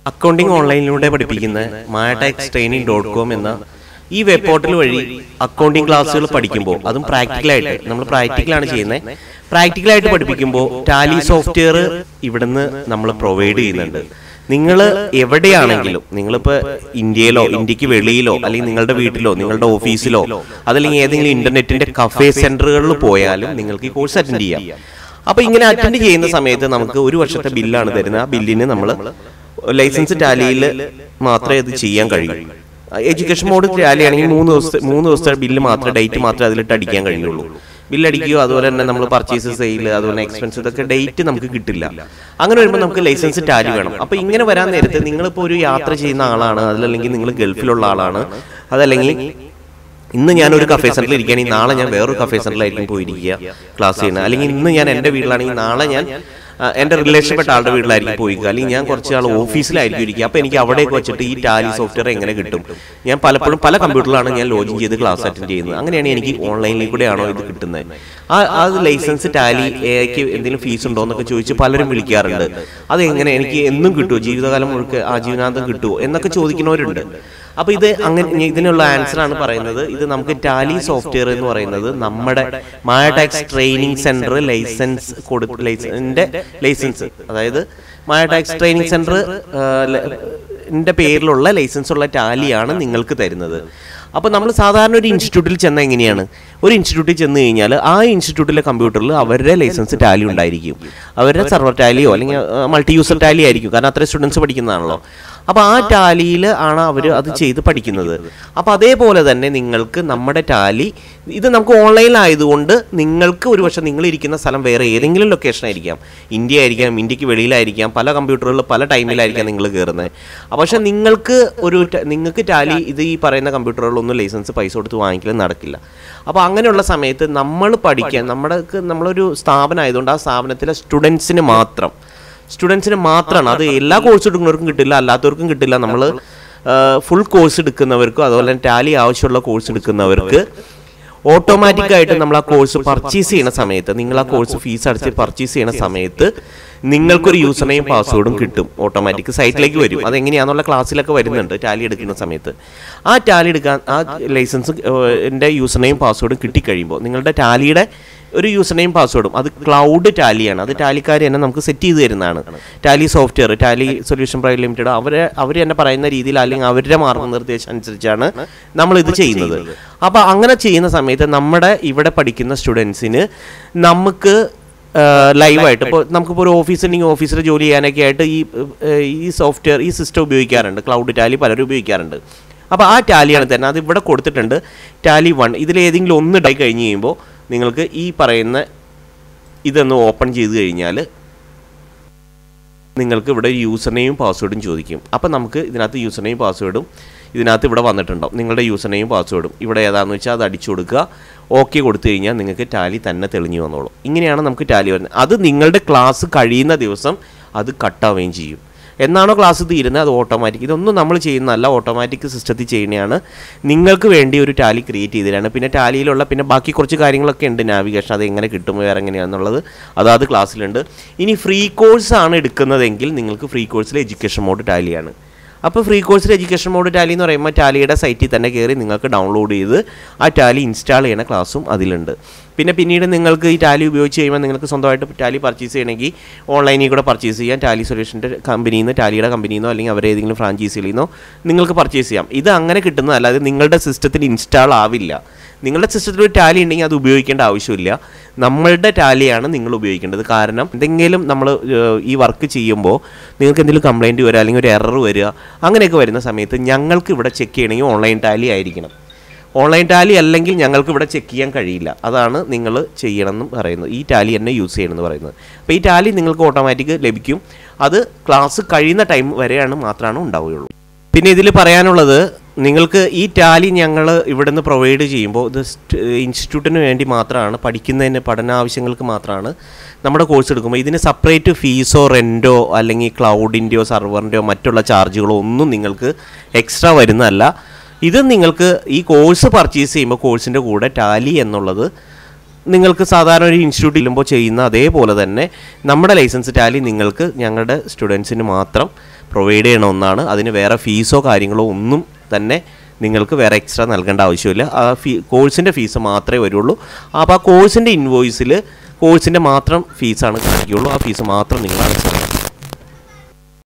accounting ഓൺലൈനിലൂടെ പഠിപ്പിക്കുന്ന മായടാക്സ് training dot com എന്ന ഈ വെബ് പോർട്ടൽ വഴി അക്കൗണ്ടിംഗ് ക്ലാസ്സുകൾ പഠിക്കുമ്പോൾ അതും പ്രാക്ടിക്കലായിട്ട് നമ്മൾ പ്രാക്ടിക്കലാണ് ചെയ്യുന്നത് പ്രാക്ടിക്കലായിട്ട് പഠിപ്പിക്കുമ്പോൾ ടാലി സോഫ്റ്റ്വെയർ ഇവിടുന്ന് നമ്മൾ പ്രൊവൈഡ് ചെയ്യുന്നുണ്ട് നിങ്ങൾ എവിടെയാണെങ്കിലും നിങ്ങളിപ്പോൾ ഇന്ത്യയിലോ ഇന്ത്യക്ക് വെളിയിലോ അല്ലെങ്കിൽ നിങ്ങളുടെ വീട്ടിലോ നിങ്ങളുടെ ഓഫീസിലോ അതല്ലെങ്കിൽ ഏതെങ്കിലും ഇന്റർനെറ്റിന്റെ കഫേ സെന്ററുകളിൽ പോയാലും നിങ്ങൾക്ക് ഈ കോഴ്സ് അറ്റൻഡ് ചെയ്യാം അപ്പൊ ഇങ്ങനെ അറ്റൻഡ് ചെയ്യുന്ന സമയത്ത് നമുക്ക് ഒരു വർഷത്തെ ബില്ലാണ് തരുന്നത് ആ ബില്ലിന് നമ്മൾ ലൈസൻസ് ടാലിയിൽ മാത്രമേ ഇത് ചെയ്യാൻ കഴിയൂ എഡ്യൂക്കേഷൻ മോഡ് ടാലി ആണെങ്കിൽ മൂന്ന് ദിവസത്തെ മൂന്ന് ദിവസത്തെ ബില്ല് മാത്രമേ ഡേറ്റ് മാത്രമേ അതിലിട്ട് അടിക്കാൻ കഴിയുള്ളൂ ബില്ല് അടിക്കുകയോ അതുപോലെ തന്നെ നമ്മൾ പർച്ചേസ് സെയിൽ അതുപോലെ എക്സ്പെൻസ് ഇതൊക്കെ ഡേറ്റ് നമുക്ക് കിട്ടില്ല അങ്ങനെ വരുമ്പോൾ നമുക്ക് ലൈസൻസ് ടാലി വേണം അപ്പൊ ഇങ്ങനെ വരാൻ നേരത്തെ നിങ്ങളിപ്പോൾ ഒരു യാത്ര ചെയ്യുന്ന ആളാണ് അതല്ലെങ്കിൽ നിങ്ങൾ ഗൾഫിലുള്ള ആളാണ് അതല്ലെങ്കിൽ ഇന്ന് ഞാൻ ഒരു കഫേ സെന്ററിൽ ഇരിക്കുകയാണെങ്കിൽ നാളെ ഞാൻ വേറൊരു കഫേ സെന്ററിലായിരിക്കും പോയിരിക്കുക ക്ലാസ് ചെയ്യുന്നത് അല്ലെങ്കിൽ ഇന്ന് ഞാൻ എൻ്റെ വീട്ടിലാണെങ്കിൽ നാളെ ഞാൻ ആ, എൻ്റെ റിലേഷൻപ്പെട്ട ആളുടെ വീട്ടിലായിരിക്കും പോയിക്കുക അല്ലെങ്കിൽ ഞാൻ കുറച്ച് ആൾ ഓഫീസിലായിരിക്കും ഇരിക്കുക അപ്പോൾ എനിക്ക് അവിടേക്ക് വെച്ചിട്ട് ഈ ടാലി സോഫ്റ്റ്വെയർ എങ്ങനെ കിട്ടും ഞാൻ പലപ്പോഴും പല കമ്പ്യൂട്ടറിലാണ് ഞാൻ ലോഗിൻ ചെയ്ത് ക്ലാസ് അറ്റൻഡ് ചെയ്യുന്നത് അങ്ങനെയാണ് എനിക്ക് ഓൺലൈനിൽ കൂടെയാണോ ഇത് കിട്ടുന്നത് ആ ആ ലൈസൻസ് ടാലി എക്ക് എന്തെങ്കിലും ഫീസ് ഉണ്ടോ എന്നൊക്കെ ചോദിച്ച് പലരും വിളിക്കാറുണ്ട് അത് എങ്ങനെ എനിക്ക് എന്നും കിട്ടുമോ ജീവിതകാലം മുഴുക്കെ ആജീവനാന്തം കിട്ടുമോ എന്നൊക്കെ ചോദിക്കുന്നവരുണ്ട് അപ്പൊ ഇത് അങ്ങനെ ഇതിനുള്ള ആൻസർ ആണ് പറയുന്നത് ഇത് നമുക്ക് ടാലി സോഫ്റ്റ്വെയർ എന്ന് പറയുന്നത് നമ്മുടെ മായടാക്സ് ട്രെയിനിങ് സെന്റർ ലൈസൻസ് കൊടു ലൈസൻസിന്റെ ലൈസൻസ് അതായത് മായടാക്സ് ട്രെയിനിങ് സെന്റർ ന്റെ പേരിലുള്ള ലൈസൻസ് ഉള്ള ടാലിയാണ് നിങ്ങൾക്ക് തരുന്നത് അപ്പോൾ നമ്മൾ സാധാരണ ഒരു ഇൻസ്റ്റിറ്റ്യൂട്ടിൽ ചെന്ന എങ്ങനെയാണ് ഒരു ഇൻസ്റ്റിറ്റ്യൂട്ടിൽ ചെന്ന് കഴിഞ്ഞാൽ ആ ഇൻസ്റ്റിറ്റ്യൂട്ടിലെ കമ്പ്യൂട്ടറിൽ അവരുടെ ലൈസൻസ് ടാലി ഉണ്ടായിരിക്കും അവരുടെ സെർവർ ടാലിയോ അല്ലെങ്കിൽ മൾട്ടി യൂസർ ടാലി ആയിരിക്കും കാരണം അത്രയും സ്റ്റുഡൻസ് പഠിക്കുന്നതാണല്ലോ അപ്പോൾ ആ ടാലിയിൽ ആണ് അവർ അത് ചെയ്ത് പഠിക്കുന്നത് അപ്പോൾ അതേപോലെ തന്നെ നിങ്ങൾക്ക് നമ്മുടെ ടാലി ഇത് നമുക്ക് ഓൺലൈനിലായതുകൊണ്ട് നിങ്ങൾക്ക് ഒരു പക്ഷേ നിങ്ങൾ ഇരിക്കുന്ന സ്ഥലം വേറെ ഏതെങ്കിലും ലൊക്കേഷൻ ആയിരിക്കാം ഇന്ത്യ ആയിരിക്കാം ഇന്ത്യക്ക് വെളിയിലായിരിക്കാം പല കമ്പ്യൂട്ടറുകളിൽ പല ടൈമിലായിരിക്കാം നിങ്ങൾ കയറുന്നത് പക്ഷേ നിങ്ങൾക്ക് ഒരു ട- നിങ്ങൾക്ക് ടാലി ഇത് ഈ പറയുന്ന കമ്പ്യൂട്ടറുകളൊന്നും ലൈസൻസ് പൈസ കൊടുത്ത് വാങ്ങിക്കലും നടക്കില്ല അപ്പോൾ അങ്ങനെയുള്ള സമയത്ത് നമ്മൾ പഠിക്കാൻ നമ്മുടെ നമ്മളൊരു സ്ഥാപനം ആയതുകൊണ്ട് ആ സ്ഥാപനത്തിലെ സ്റ്റുഡൻസിന് മാത്രം സ്റ്റുഡൻസിന് മാത്രമാണ് അത് എല്ലാ കോഴ്സ് എടുക്കുന്നവർക്കും കിട്ടില്ല അല്ലാത്തവർക്കും കിട്ടില്ല നമ്മൾ ഫുൾ കോഴ്സ് എടുക്കുന്നവർക്കും അതുപോലെ തന്നെ ടാലി ആവശ്യമുള്ള കോഴ്സ് എടുക്കുന്നവർക്ക് ഓട്ടോമാറ്റിക് ആയിട്ട് നമ്മൾ ആ കോഴ്സ് പർച്ചേസ് ചെയ്യുന്ന സമയത്ത് നിങ്ങൾ ആ കോഴ്സ് ഫീസ് അടച്ച് പർച്ചേസ് ചെയ്യുന്ന സമയത്ത് നിങ്ങൾക്കൊരു യൂസർ നെയിം പാസ്വേഡും കിട്ടും ഓട്ടോമാറ്റിക് സൈറ്റിലേക്ക് വരും അതെങ്ങനെയാണെന്നുള്ള ക്ലാസ്സിലൊക്കെ വരുന്നുണ്ട് ടാലി എടുക്കുന്ന സമയത്ത് ആ ടാലി എടുക്കാൻ ആ ലൈസൻസ് എൻ്റെ യൂസർ നെയിം പാസ്വേഡും കിട്ടിക്കഴിയുമ്പോൾ നിങ്ങളുടെ ടാലിയുടെ ഒരു യൂസർ നെയിം പാസ്വേഡും അത് ക്ലൗഡ് ടാലിയാണ് അത് ടാലിക്കാർ തന്നെ നമുക്ക് സെറ്റ് ചെയ്ത് തരുന്നതാണ് Tally software Tally solution private limited അവരെ അവർ തന്നെ പറയുന്ന രീതിയിൽ അല്ലെങ്കിൽ അവരുടെ മാർഗ്ഗനിർദ്ദേശം അനുസരിച്ചാണ് നമ്മൾ ഇത് ചെയ്യുന്നത് അപ്പോൾ അങ്ങനെ ചെയ്യുന്ന സമയത്ത് നമ്മുടെ ഇവിടെ പഠിക്കുന്ന സ്റ്റുഡൻസിന് നമുക്ക് ലൈവായിട്ട് ഇപ്പോൾ നമുക്കിപ്പോൾ ഒരു ഓഫീസ് ഉണ്ടെങ്കിൽ ഓഫീസിൽ ജോലി ചെയ്യാനൊക്കെ ആയിട്ട് ഈ ഏഹ്, ഈ സോഫ്റ്റ്വെയർ ഈ സിസ്റ്റം ഉപയോഗിക്കാറുണ്ട് ക്ലൗഡ് ടാലി പലരും ഉപയോഗിക്കാറുണ്ട് അപ്പോൾ ആ ടാലിയാണ് തന്നെ അത് ഇവിടെ കൊടുത്തിട്ടുണ്ട് ടാലി വൺ ഇതിലേതെങ്കിലും ഒന്ന് ഡൈ കഴിഞ്ഞ് കഴിയുമ്പോൾ നിങ്ങൾക്ക് ഈ പറയുന്ന ഇതൊന്ന് ഓപ്പൺ ചെയ്ത് കഴിഞ്ഞാൽ നിങ്ങൾക്ക് ഇവിടെ യൂസർ നെയിം പാസ്വേഡും ചോദിക്കും അപ്പോൾ നമുക്ക് ഇതിനകത്ത് യൂസർ നെയിം പാസ്വേഡും ഇതിനകത്ത് ഇവിടെ വന്നിട്ടുണ്ടാവും നിങ്ങളുടെ യൂസർ നെയിം പാസ്വേഡും ഇവിടെ ഏതാണെന്ന് വെച്ചാൽ അത് അടിച്ചു കൊടുക്കുക ഓക്കെ കൊടുത്തു കഴിഞ്ഞാൽ നിങ്ങൾക്ക് ടാലി തന്നെ തെളിഞ്ഞു വന്നോളും ഇങ്ങനെയാണ് നമുക്ക് ടാലി വരുന്നത് അത് നിങ്ങളുടെ ക്ലാസ് കഴിയുന്ന ദിവസം അത് കട്ടാവുകയും ചെയ്യും എന്നാണോ ക്ലാസ് തീരുന്നത് അത് ഓട്ടോമാറ്റിക് ഇതൊന്നും നമ്മൾ ചെയ്യുന്നതല്ല ഓട്ടോമാറ്റിക് സിസ്റ്റത്തിൽ ചെയ്യുന്നതാണ് നിങ്ങൾക്ക് വേണ്ടി ഒരു ടാലി ക്രിയേറ്റ് ചെയ്തതാണ് പിന്നെ ടാലിയിലുള്ള പിന്നെ ബാക്കി കുറച്ച് കാര്യങ്ങളൊക്കെ ഉണ്ട് നാവിഗേഷൻ അത് എങ്ങനെ കിട്ടും വേറെ എങ്ങനെയാണെന്നുള്ളത് അതാത് ക്ലാസ്സിലുണ്ട് ഇനി ഫ്രീ കോഴ്സ് ആണ് എടുക്കുന്നതെങ്കിൽ നിങ്ങൾക്ക് ഫ്രീ കോഴ്സിൽ എഡ്യൂക്കേഷൻ മോഡ് ടാലിയാണ് അപ്പോൾ ഫ്രീ കോഴ്സിൽ എഡ്യൂക്കേഷൻ മോഡ് ടാലി എന്ന് പറയുമ്പോൾ ടാലിയുടെ സൈറ്റിൽ തന്നെ കയറി നിങ്ങൾക്ക് ഡൗൺലോഡ് ചെയ്ത് ആ ടാലി ഇൻസ്റ്റാൾ ചെയ്യുന്ന ക്ലാസ്സും അതിലുണ്ട് പിന്നെ പിന്നീട് നിങ്ങൾക്ക് ഈ ടാലി ഉപയോഗിച്ച് കഴിയുമ്പോൾ നിങ്ങൾക്ക് സ്വന്തമായിട്ട് ടാലി പർച്ചേസ് ചെയ്യണമെങ്കിൽ ഓൺലൈനിൽ കൂടെ പർച്ചേസ് ചെയ്യാം ടാലി സൊല്യൂഷൻ്റെ കമ്പനിയിൽ നിന്ന് ടാലിയുടെ കമ്പനിയിൽ നിന്നോ അല്ലെങ്കിൽ അവരെ ഏതെങ്കിലും ഫ്രാഞ്ചൈസിയിൽ നിന്നോ നിങ്ങൾക്ക് പർച്ചേസ് ചെയ്യാം ഇത് അങ്ങനെ കിട്ടുന്നതല്ല അത് നിങ്ങളുടെ സിസ്റ്റത്തിൽ ഇൻസ്റ്റാൾ ആവില്ല നിങ്ങളുടെ സിസ്റ്റത്തിൽ ഒരു ടാലി ഉണ്ടെങ്കിൽ അത് ഉപയോഗിക്കേണ്ട ആവശ്യമില്ല നമ്മളുടെ ടാലിയാണ് നിങ്ങൾ ഉപയോഗിക്കേണ്ടത് കാരണം എന്തെങ്കിലും നമ്മൾ ഈ വർക്ക് ചെയ്യുമ്പോൾ നിങ്ങൾക്ക് എന്തെങ്കിലും കംപ്ലൈൻറ്റ് വരിക അല്ലെങ്കിൽ ഒരു എറർ വരിക അങ്ങനെയൊക്കെ വരുന്ന സമയത്ത് ഞങ്ങൾക്ക് ഇവിടെ ചെക്ക് ചെയ്യണമെങ്കിൽ ഓൺലൈൻ ടാലി ആയിരിക്കണം ഓൺലൈൻ ടാലി അല്ലെങ്കിൽ ഞങ്ങൾക്ക് ഇവിടെ ചെക്ക് ചെയ്യാൻ കഴിയില്ല അതാണ് നിങ്ങൾ ചെയ്യണമെന്ന് പറയുന്നത് ഈ ടാലി തന്നെ യൂസ് ചെയ്യണമെന്ന് പറയുന്നത് അപ്പോൾ ഈ ടാലി നിങ്ങൾക്ക് ഓട്ടോമാറ്റിക് ലഭിക്കും അത് ക്ലാസ് കഴിയുന്ന ടൈം വരെയാണ് മാത്രമാണ് ഉണ്ടാവുകയുള്ളൂ പിന്നെ ഇതിൽ പറയാനുള്ളത് നിങ്ങൾക്ക് ഈ ടാലി ഞങ്ങൾ ഇവിടുന്ന് പ്രൊവൈഡ് ചെയ്യുമ്പോൾ ഇത് സ്റ്റ്- ഇൻസ്റ്റിറ്റ്യൂട്ടിന് വേണ്ടി മാത്രമാണ് പഠിക്കുന്നതിന് പഠനാവശ്യങ്ങൾക്ക് മാത്രമാണ് നമ്മുടെ കോഴ്സ് എടുക്കുമ്പോൾ ഇതിന് സെപ്പറേറ്റ് ഫീസോ റെൻറ്റോ അല്ലെങ്കിൽ ക്ലൗഡിൻ്റെയോ സർവറിൻ്റെയോ മറ്റുള്ള ചാർജുകളോ ഒന്നും നിങ്ങൾക്ക് എക്സ്ട്രാ വരുന്നതല്ല ഇത് നിങ്ങൾക്ക് ഈ കോഴ്സ് പർച്ചേസ് ചെയ്യുമ്പോൾ കോഴ്സിൻ്റെ കൂടെ ടാലി എന്നുള്ളത് നിങ്ങൾക്ക് സാധാരണ ഒരു ഇൻസ്റ്റിറ്റ്യൂട്ട് ചെല്ലുമ്പോൾ ചെയ്യുന്ന അതേപോലെ തന്നെ നമ്മുടെ ലൈസൻസ് ടാലി നിങ്ങൾക്ക് ഞങ്ങളുടെ സ്റ്റുഡൻസിന് മാത്രം പ്രൊവൈഡ് ചെയ്യണ ഒന്നാണ് അതിന് വേറെ ഫീസോ കാര്യങ്ങളോ ഒന്നും തന്നെ നിങ്ങൾക്ക് വേറെ എക്സ്ട്രാ നൽകേണ്ട ആവശ്യമില്ല ആ ഫീ കോഴ്സിൻ്റെ ഫീസ് മാത്രമേ വരുള്ളൂ അപ്പോൾ ആ കോഴ്സിൻ്റെ ഇൻവോയ്സിൽ കോഴ്സിൻ്റെ മാത്രം ഫീസാണ് കാണിക്കുകയുള്ളൂ ആ ഫീസ് മാത്രം നിങ്ങൾ അടച്ചാൽ